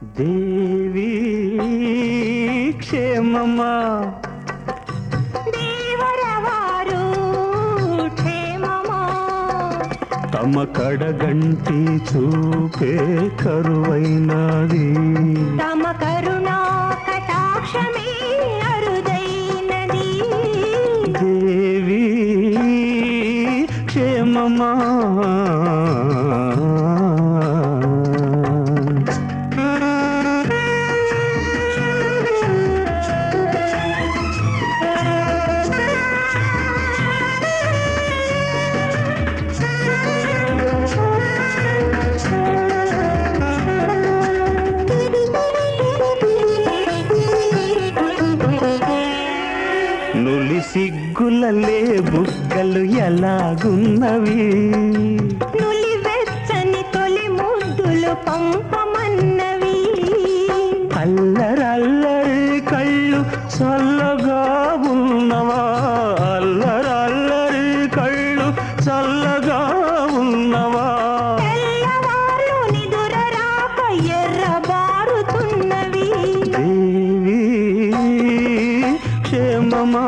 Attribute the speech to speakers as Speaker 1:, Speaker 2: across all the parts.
Speaker 1: దేవి క్షేమమా
Speaker 2: దేవరవారు క్షేమమా
Speaker 1: తమ కడగంటి చూపే కరువైనది
Speaker 2: తమ కరుణా కటాక్షమే అరుదైనది
Speaker 1: దేవి క్షేమమా నులి సిగ్గులలే బుగ్గలు ఎలాగున్నవి
Speaker 2: నులి వెచ్చని తొలి ముద్దులు పంపమన్నవి
Speaker 1: అల్లరల్లరి కళ్ళు చల్లగా ఉన్నవా అల్లరల్లరి కళ్ళు చల్లగా ఉన్నవా
Speaker 2: తెల్లవారు నిదుర రాక ఎర్రబారుతున్నవి
Speaker 1: దేవి క్షేమమా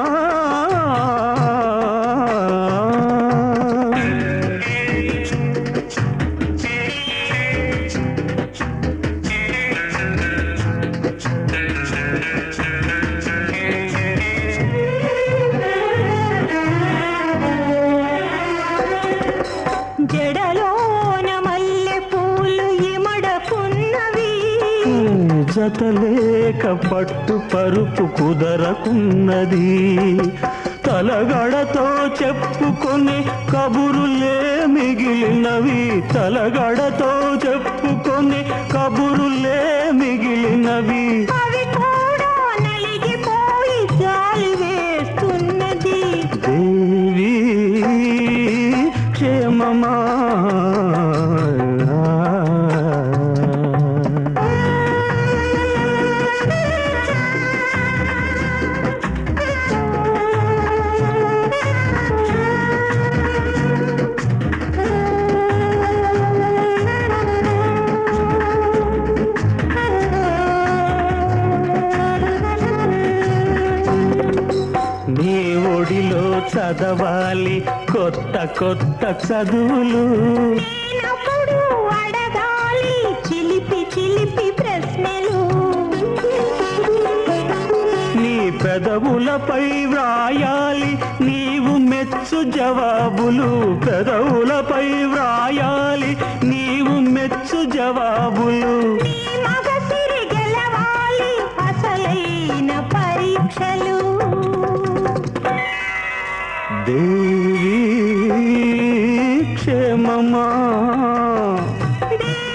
Speaker 2: జడలోన మల్లె పూలు ఇమడకున్నవి
Speaker 1: జతలేక పట్టు పరుపు కుదరకున్నది తలగడతో చెప్పుకొని కబురులే మిగిలినవి తలగడతో చెప్పుకొని కబురులే మిగిలినవి
Speaker 2: అవి కూడా నలిగిపోయి జాలి వేస్తున్నది
Speaker 1: దేవి క్షేమమా నీ ఒడిలో చదవాలి కొత్త కొత్త చదువులు
Speaker 2: నేనప్పుడు అడగాలి చిలిపి చిలిపి ప్రశ్నలు
Speaker 1: నీ పెదవులపై వ్రాయాలి నీవు మెచ్చు జవాబులు పెదవులపై వ్రాయాలి నీవు మెచ్చు జవాబులు
Speaker 2: నీ మగసిరి గెలవాలి అసలైన పరీక్షలు
Speaker 1: దేవి క్షేమమా
Speaker 2: దేవి